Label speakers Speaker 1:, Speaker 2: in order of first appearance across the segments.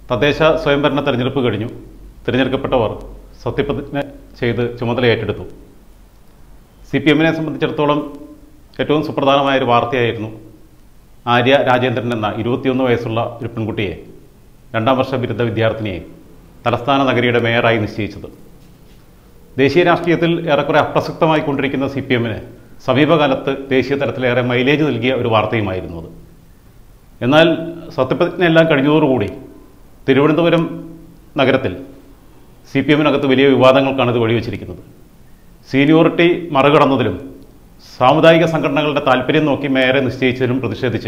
Speaker 1: തദ്ദേശ സ്വയംഭരണ തെരഞ്ഞെടുപ്പ് കഴിഞ്ഞു തിരഞ്ഞെടുക്കപ്പെട്ടവർ സത്യപ്രതിജ്ഞ ചെയ്ത് ചുമതല ഏറ്റെടുത്തു സി പി എമ്മിനെ സംബന്ധിച്ചിടത്തോളം ഏറ്റവും സുപ്രധാനമായ ഒരു വാർത്തയായിരുന്നു ആര്യ രാജേന്ദ്രൻ എന്ന ഇരുപത്തിയൊന്ന് വയസ്സുള്ള ഒരു പെൺകുട്ടിയെ രണ്ടാം വർഷ ബിരുദ വിദ്യാർത്ഥിനിയെ തലസ്ഥാന നഗരിയുടെ മേയറായി നിശ്ചയിച്ചത് ദേശീയ രാഷ്ട്രീയത്തിൽ ഏറെക്കുറെ അപ്രസക്തമായി കൊണ്ടിരിക്കുന്ന സി പി എമ്മിന് സമീപകാലത്ത് ദേശീയ തലത്തിലേറെ മൈലേജ് നൽകിയ ഒരു വാർത്തയുമായിരുന്നു അത് എന്നാൽ സത്യപ്രതിജ്ഞ എല്ലാം കഴിഞ്ഞതോടുകൂടി തിരുവനന്തപുരം നഗരത്തിൽ സി പി എമ്മിനകത്ത് വലിയ വിവാദങ്ങൾക്കാണ് ഇത് വഴിവെച്ചിരിക്കുന്നത് സീനിയോറിറ്റി മറികടന്നതിലും സാമുദായിക സംഘടനകളുടെ താല്പര്യം നോക്കി മേയറെ നിശ്ചയിച്ചതിലും പ്രതിഷേധിച്ച്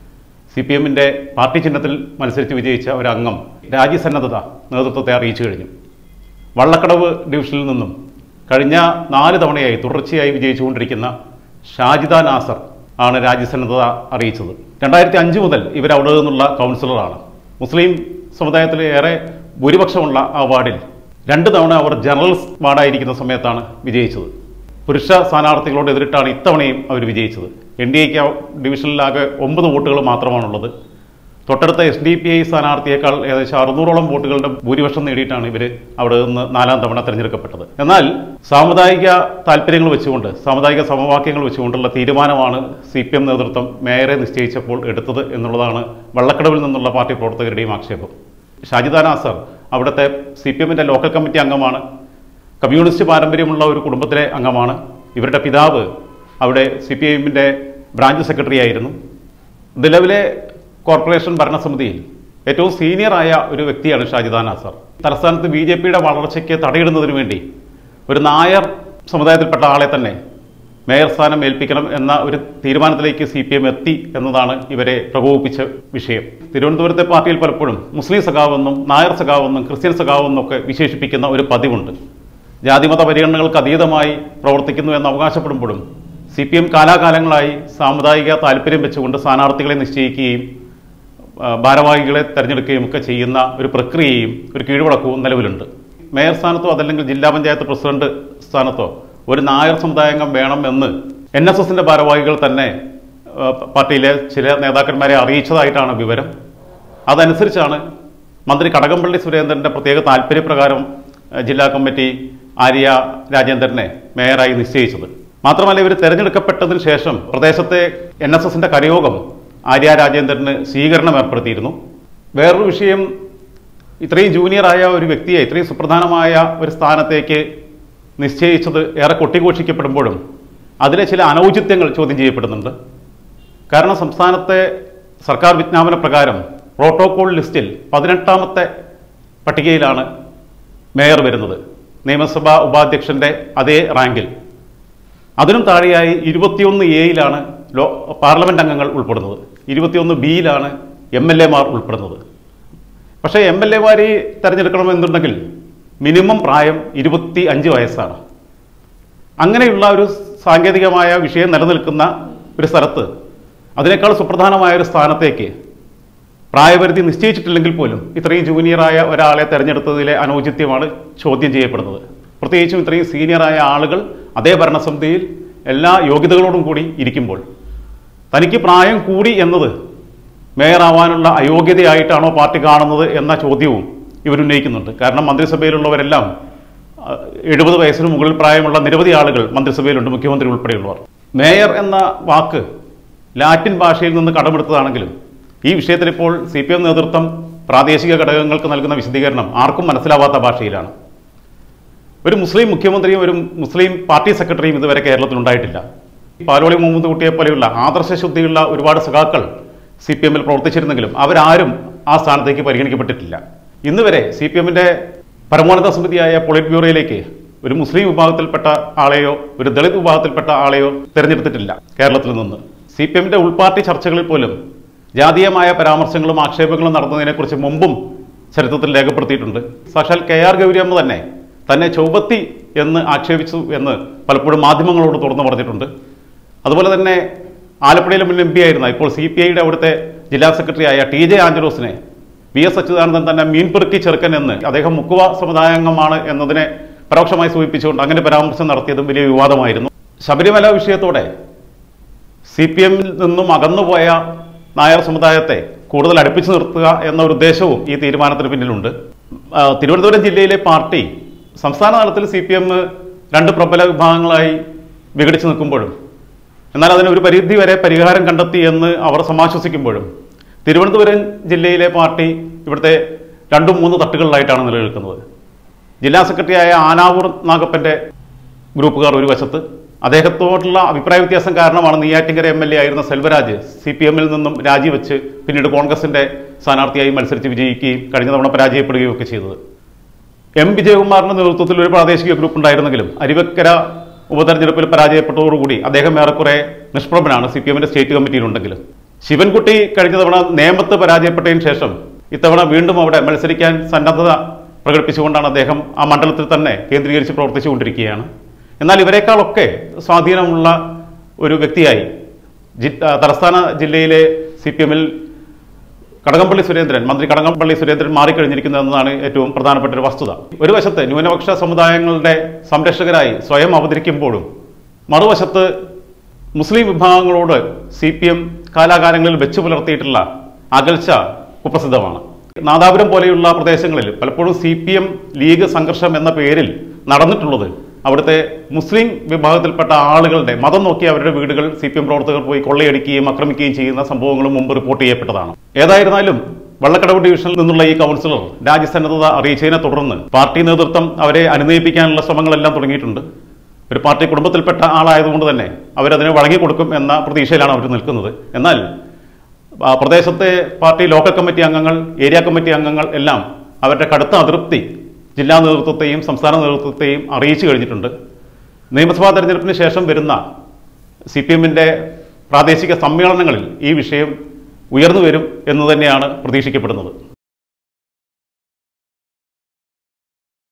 Speaker 1: സി പി എമ്മിൻ്റെ പാർട്ടി ചിഹ്നത്തിൽ മത്സരിച്ച് വിജയിച്ച ഒരു അംഗം രാജ്യസന്നദ്ധത നേതൃത്വത്തെ അറിയിച്ചു കഴിഞ്ഞു വള്ളക്കടവ് ഡിവിഷനിൽ നിന്നും കഴിഞ്ഞ നാല് തവണയായി തുടർച്ചയായി വിജയിച്ചുകൊണ്ടിരിക്കുന്ന ഷാജിദ നാസർ ആണ് രാജ്യസന്നദ്ധത അറിയിച്ചത് രണ്ടായിരത്തി അഞ്ച് മുതൽ ഇവർ അവിടെ നിന്നുള്ള കൗൺസിലറാണ് മുസ്ലിം സമുദായത്തിലെ ഏറെ ഭൂരിപക്ഷമുള്ള ആ വാർഡിൽ രണ്ട് തവണ അവർ ജനറൽ വാർഡായിരിക്കുന്ന സമയത്താണ് വിജയിച്ചത് പുരുഷ സ്ഥാനാർത്ഥികളോട് എതിരിട്ടാണ് ഇത്തവണയും അവർ വിജയിച്ചത് എൻ ഡി എക്ക് ഡിവിഷനിലാകെ ഒമ്പത് വോട്ടുകൾ മാത്രമാണുള്ളത് തൊട്ടടുത്ത എസ് ഡി പി ഐ സ്ഥാനാർത്ഥിയേക്കാൾ ഏകദേശം അറുന്നൂറോളം വോട്ടുകളുടെ ഭൂരിപക്ഷം നേടിയിട്ടാണ് ഇവർ അവിടെ നിന്ന് നാലാം തവണ തിരഞ്ഞെടുക്കപ്പെട്ടത് എന്നാൽ സാമുദായിക താല്പര്യങ്ങൾ വെച്ചുകൊണ്ട് സാമുദായിക സമവാക്യങ്ങൾ വെച്ചുകൊണ്ടുള്ള തീരുമാനമാണ് സി പി എം നേതൃത്വം മേയറെ നിശ്ചയിച്ചപ്പോൾ എടുത്തത് എന്നുള്ളതാണ് വള്ളക്കടവിൽ നിന്നുള്ള പാർട്ടി പ്രവർത്തകരുടെയും ആക്ഷേപം ഷാജിദ നാസർ അവിടുത്തെ സി പി എമ്മിൻ്റെ ലോക്കൽ കമ്മിറ്റി അംഗമാണ് കമ്മ്യൂണിസ്റ്റ് പാരമ്പര്യമുള്ള ഒരു കുടുംബത്തിലെ അംഗമാണ് ഇവരുടെ പിതാവ് അവിടെ സി പി എമ്മിൻ്റെ ബ്രാഞ്ച് സെക്രട്ടറി ആയിരുന്നു നിലവിലെ കോർപ്പറേഷൻ ഭരണസമിതിയിൽ ഏറ്റവും സീനിയറായ ഒരു വ്യക്തിയാണ് ഷാജിദ നാസർ തലസ്ഥാനത്ത് ബി ജെ പിയുടെ വളർച്ചയ്ക്ക് തടയിടുന്നതിന് വേണ്ടി ഒരു നായർ സമുദായത്തിൽപ്പെട്ട ആളെ തന്നെ മേയർ സ്ഥാനം ഏൽപ്പിക്കണം എന്ന ഒരു തീരുമാനത്തിലേക്ക് സി പി എം എത്തി എന്നതാണ് ഇവരെ പ്രകോപിപ്പിച്ച വിഷയം തിരുവനന്തപുരത്തെ പാർട്ടിയിൽ പലപ്പോഴും മുസ്ലിം സഖാവെന്നും നായർ സഖാവെന്നും ക്രിസ്ത്യൻ സഖാവെന്നും ഒക്കെ വിശേഷിപ്പിക്കുന്ന ഒരു പതിവുണ്ട് ജാതിമത പരിഗണനകൾക്ക് അതീതമായി പ്രവർത്തിക്കുന്നു എന്ന് അവകാശപ്പെടുമ്പോഴും സി പി എം കാലാകാലങ്ങളായി സാമുദായിക താല്പര്യം വെച്ചുകൊണ്ട് സ്ഥാനാർത്ഥികളെ നിശ്ചയിക്കുകയും ആ, ഭാരവാഹികളെ തെരഞ്ഞെടുക്കുകയും ഒക്കെ ചെയ്യുന്ന ഒരു പ്രക്രിയയും ഒരു കീഴ്വഴക്കവും നിലവിലുണ്ട് മേയർ സ്ഥാനത്തോ അതല്ലെങ്കിൽ ജില്ലാ പഞ്ചായത്ത് പ്രസിഡന്റ് സ്ഥാനത്തോ ഒരു നായർ സമുദായാംഗം വേണം എന്ന് എൻ എസ് എസിന്റെ ഭാരവാഹികൾ തന്നെ ആ, പാർട്ടിയിലെ ചില നേതാക്കന്മാരെ അറിയിച്ചതായിട്ടാണ് വിവരം അതനുസരിച്ചാണ് മന്ത്രി കടകംപള്ളി സുരേന്ദ്രന്റെ പ്രത്യേക താല്പര്യപ്രകാരം ആ, ജില്ലാ കമ്മിറ്റി ആര്യ രാജേന്ദ്രനെ മേയറായി നിശ്ചയിച്ചത് മാത്രമല്ല ഇവർ തെരഞ്ഞെടുക്കപ്പെട്ടതിന് ശേഷം പ്രദേശത്തെ എൻ എസ് എസിന്റെ കരയോഗം ആര്യ രാജേന്ദ്രന് സ്വീകരണം ഏർപ്പെടുത്തിയിരുന്നു വേറൊരു വിഷയം ഇത്രയും ജൂനിയറായ ഒരു വ്യക്തിയെ ഇത്രയും സുപ്രധാനമായ ഒരു സ്ഥാനത്തേക്ക് നിശ്ചയിച്ചത് ഏറെ കൊട്ടിഘോഷിക്കപ്പെടുമ്പോഴും അതിലെ ചില അനൗചിത്യങ്ങൾ ചോദ്യം ചെയ്യപ്പെടുന്നുണ്ട് കാരണം സംസ്ഥാനത്തെ സർക്കാർ വിജ്ഞാപന പ്രകാരം പ്രോട്ടോകോൾ ലിസ്റ്റിൽ പതിനെട്ടാമത്തെ പട്ടികയിലാണ് മേയർ വരുന്നത് നിയമസഭാ ഉപാധ്യക്ഷന്റെ അതേ റാങ്കിൽ അതിനും താഴെയായി ഇരുപത്തിയൊന്ന് എയിലാണ് ലോ പാർലമെന്റ് അംഗങ്ങൾ ഉൾപ്പെടുന്നത് ഇരുപത്തിയൊന്ന് ബിയിലാണ് എം എൽ എമാർ ഉൾപ്പെടുന്നത് പക്ഷേ എം എൽ എമാരെ തിരഞ്ഞെടുക്കണമെന്നുണ്ടെങ്കിൽ മിനിമം പ്രായം ഇരുപത്തി അഞ്ച് വയസ്സാണ് അങ്ങനെയുള്ള ഒരു സാങ്കേതികമായ വിഷയം നിലനിൽക്കുന്ന ഒരു സ്ഥലത്ത് അതിനേക്കാൾ സുപ്രധാനമായ ഒരു സ്ഥാനത്തേക്ക് പ്രായപരിധി നിശ്ചയിച്ചിട്ടില്ലെങ്കിൽ പോലും ഇത്രയും ജൂനിയറായ ഒരാളെ തെരഞ്ഞെടുത്തതിലെ അനൗചിത്യമാണ് ചോദ്യം ചെയ്യപ്പെടുന്നത് പ്രത്യേകിച്ചും ഇത്രയും സീനിയറായ ആളുകൾ അതേ ഭരണസമിതിയിൽ എല്ലാ യോഗ്യതകളോടും കൂടി ഇരിക്കുമ്പോൾ തനിക്ക് പ്രായം കൂടി എന്നത് മേയറാവാനുള്ള അയോഗ്യതയായിട്ടാണോ പാർട്ടി കാണുന്നത് എന്ന ചോദ്യവും ഇവരുന്നയിക്കുന്നുണ്ട് കാരണം മന്ത്രിസഭയിലുള്ളവരെല്ലാം എഴുപത് വയസ്സിന് മുകളിൽ പ്രായമുള്ള നിരവധി ആളുകൾ മന്ത്രിസഭയിലുണ്ട് മുഖ്യമന്ത്രി ഉൾപ്പെടെയുള്ളവർ മേയർ എന്ന വാക്ക് ലാറ്റിൻ ഭാഷയിൽ നിന്ന് കടമെടുത്തതാണെങ്കിലും ഈ വിഷയത്തിൽ ഇപ്പോൾ സി പി എം നേതൃത്വം പ്രാദേശിക ഘടകങ്ങൾക്ക് നൽകുന്ന വിശദീകരണം ആർക്കും മനസ്സിലാവാത്ത ഭാഷയിലാണ് ഒരു മുസ്ലിം മുഖ്യമന്ത്രിയും ഒരു മുസ്ലിം പാർട്ടി സെക്രട്ടറിയും ഇതുവരെ കേരളത്തിൽ ഉണ്ടായിട്ടില്ല പാലോളി മുഹമ്മദ് കുട്ടിയെ പോലെയുള്ള ആദർശശുദ്ധിയുള്ള ഒരുപാട് സഖാക്കൾ സി പി എമ്മിൽ പ്രവർത്തിച്ചിരുന്നെങ്കിലും അവരാരും ആ സ്ഥാനത്തേക്ക് പരിഗണിക്കപ്പെട്ടിട്ടില്ല ഇന്ന് വരെ സി പി എമ്മിൻ്റെ പരമോന്നത സമിതിയായ പൊളിറ്റ് ബ്യൂറോയിലേക്ക് ഒരു മുസ്ലിം വിഭാഗത്തിൽപ്പെട്ട ആളെയോ ഒരു ദളിത് വിഭാഗത്തിൽപ്പെട്ട ആളെയോ തിരഞ്ഞെടുത്തിട്ടില്ല കേരളത്തിൽ നിന്ന് സി പി എമ്മിൻ്റെ ഉൾപാർട്ടി ചർച്ചകളിൽ പോലും ജാതീയമായ പരാമർശങ്ങളും ആക്ഷേപങ്ങളും നടന്നതിനെക്കുറിച്ച് മുമ്പും ചരിത്രത്തിൽ രേഖപ്പെടുത്തിയിട്ടുണ്ട് സാക്ഷാൽ കെ ആർ ഗൗരിയമ്മ തന്നെ തന്നെ ചൗബത്തി എന്ന് ആക്ഷേപിച്ചു എന്ന് പലപ്പോഴും മാധ്യമങ്ങളോട് തുറന്നു പറഞ്ഞിട്ടുണ്ട് അതുപോലെ തന്നെ ആലപ്പുഴയിലെ മുൻ എം പി ആയിരുന്ന ഇപ്പോൾ സി പി ഐയുടെ അവിടുത്തെ ജില്ലാ സെക്രട്ടറിയായ ടി ജെ ആഞ്ചലോസിനെ വി എസ് അച്യുതാനന്ദൻ തന്നെ മീൻപെറുക്കി ചെറുക്കൻ എന്ന് അദ്ദേഹം മുക്കുവ സമുദായാംഗമാണ് എന്നതിനെ പരോക്ഷമായി സൂചിപ്പിച്ചുകൊണ്ട് അങ്ങനെ പരാമർശം നടത്തിയതും വലിയ വിവാദമായിരുന്നു ശബരിമല വിഷയത്തോടെ സി പി എമ്മിൽ നിന്നും അകന്നുപോയ നായർ സമുദായത്തെ കൂടുതൽ അടുപ്പിച്ചു നിർത്തുക എന്ന ഒരു ഉദ്ദേശവും ഈ തീരുമാനത്തിന് പിന്നിലുണ്ട് ആ, തിരുവനന്തപുരം ജില്ലയിലെ പാർട്ടി സംസ്ഥാന തലത്തിൽ സി പി എം രണ്ട് പ്രബല വിഭാഗങ്ങളായി വിഘടിച്ചു നിൽക്കുമ്പോഴും എന്നാൽ അതിന് ഒരു പരിധി വരെ പരിഹാരം കണ്ടെത്തി എന്ന് അവർ സമാശ്വസിക്കുമ്പോഴും തിരുവനന്തപുരം ജില്ലയിലെ പാർട്ടി ഇവിടുത്തെ രണ്ടും മൂന്ന് തട്ടുകളിലായിട്ടാണ് നിലനിൽക്കുന്നത് ജില്ലാ സെക്രട്ടറിയായ ആനാവൂർ നാഗപ്പൻ്റെ ഗ്രൂപ്പുകാർ ഒരു വശത്ത് അദ്ദേഹത്തോടുള്ള അഭിപ്രായ വ്യത്യാസം കാരണമാണ് നെയ്യാറ്റിങ്കര എം എൽ എ ആയിരുന്ന സെൽവരാജ് സി പി എമ്മിൽ നിന്നും രാജിവെച്ച് പിന്നീട് കോൺഗ്രസിന്റെ സ്ഥാനാർത്ഥിയായി മത്സരിച്ച് വിജയിക്കുകയും കഴിഞ്ഞ തവണ പരാജയപ്പെടുകയും ഒക്കെ ചെയ്തത് എം വിജയകുമാറിന്റെ നേതൃത്വത്തിൽ ഒരു പ്രാദേശിക ഗ്രൂപ്പ് ഉണ്ടായിരുന്നെങ്കിലും അരുവക്കര ഉപതെരഞ്ഞെടുപ്പിൽ പരാജയപ്പെട്ടതോടുകൂടി അദ്ദേഹം ഏറെക്കുറെ നിഷ്പ്രഭനാണ് സി പി എമ്മിന്റെ സ്റ്റേറ്റ് കമ്മിറ്റിയിലുണ്ടെങ്കിലും ശിവൻകുട്ടി കഴിഞ്ഞ തവണ നേമത്ത് പരാജയപ്പെട്ടതിന് ശേഷം ഇത്തവണ വീണ്ടും അവിടെ മത്സരിക്കാൻ സന്നദ്ധത പ്രകടിപ്പിച്ചുകൊണ്ടാണ് അദ്ദേഹം ആ മണ്ഡലത്തിൽ തന്നെ കേന്ദ്രീകരിച്ച് പ്രവർത്തിച്ചുകൊണ്ടിരിക്കുകയാണ് എന്നാൽ ഇവരെക്കാളൊക്കെ സ്വാധീനമുള്ള ഒരു വ്യക്തിയായി ജി- ആ, തലസ്ഥാന ജില്ലയിലെ സി പി എമ്മിൽ കടകംപള്ളി സുരേന്ദ്രൻ മന്ത്രി കടകംപള്ളി സുരേന്ദ്രൻ മാറിക്കഴിഞ്ഞിരിക്കുന്നു എന്നതാണ് ഏറ്റവും പ്രധാനപ്പെട്ട ഒരു വസ്തുത ഒരു വശത്ത് ന്യൂനപക്ഷ സമുദായങ്ങളുടെ സംരക്ഷകരായി സ്വയം അവതരിക്കുമ്പോഴും മറുവശത്ത് മുസ്ലിം വിഭാഗങ്ങളോട് സി പി എം കാലാകാലങ്ങളിൽ വെച്ചു പുലർത്തിയിട്ടുള്ള അകൽച്ച കുപ്രസിദ്ധമാണ് നാദാപുരം പോലെയുള്ള പ്രദേശങ്ങളിൽ പലപ്പോഴും സി പി എം ലീഗ് സംഘർഷം എന്ന പേരിൽ നടന്നിട്ടുള്ളത് അവിടുത്തെ മുസ്ലിം വിഭാഗത്തിൽപ്പെട്ട ആളുകളുടെ മതം നോക്കി അവരുടെ വീടുകൾ സി പി എം പ്രവർത്തകർ പോയി കൊള്ളയടിക്കുകയും ആക്രമിക്കുകയും ചെയ്യുന്ന സംഭവങ്ങളും മുമ്പ് റിപ്പോർട്ട് ചെയ്യപ്പെട്ടതാണ് ഏതായിരുന്നാലും വള്ളക്കടവ് ഡിവിഷനിൽ നിന്നുള്ള ഈ കൗൺസിലർ രാജ്യസന്നദ്ധത അറിയിച്ചതിനെ തുടർന്ന് പാർട്ടി നേതൃത്വം അവരെ അനുനയിപ്പിക്കാനുള്ള ശ്രമങ്ങളെല്ലാം തുടങ്ങിയിട്ടുണ്ട് ഒരു പാർട്ടി കുടുംബത്തിൽപ്പെട്ട ആളായതുകൊണ്ട് തന്നെ അവരതിന് വഴങ്ങിക്കൊടുക്കും എന്ന പ്രതീക്ഷയിലാണ് അവർ നിൽക്കുന്നത് എന്നാൽ ആ പ്രദേശത്തെ പാർട്ടി ലോക്കൽ കമ്മിറ്റി അംഗങ്ങൾ ഏരിയ കമ്മിറ്റി അംഗങ്ങൾ എല്ലാം അവരുടെ കടുത്ത അതൃപ്തി ജില്ലാ നേതൃത്വത്തെയും സംസ്ഥാന നേതൃത്വത്തെയും അറിയിച്ചു കഴിഞ്ഞിട്ടുണ്ട് നിയമസഭാ തെരഞ്ഞെടുപ്പിന് ശേഷം വരുന്ന സി പി എമ്മിൻ്റെ പ്രാദേശിക സമ്മേളനങ്ങളിൽ ഈ വിഷയം ഉയർന്നു വരും എന്ന് തന്നെയാണ് പ്രതീക്ഷിക്കപ്പെടുന്നത്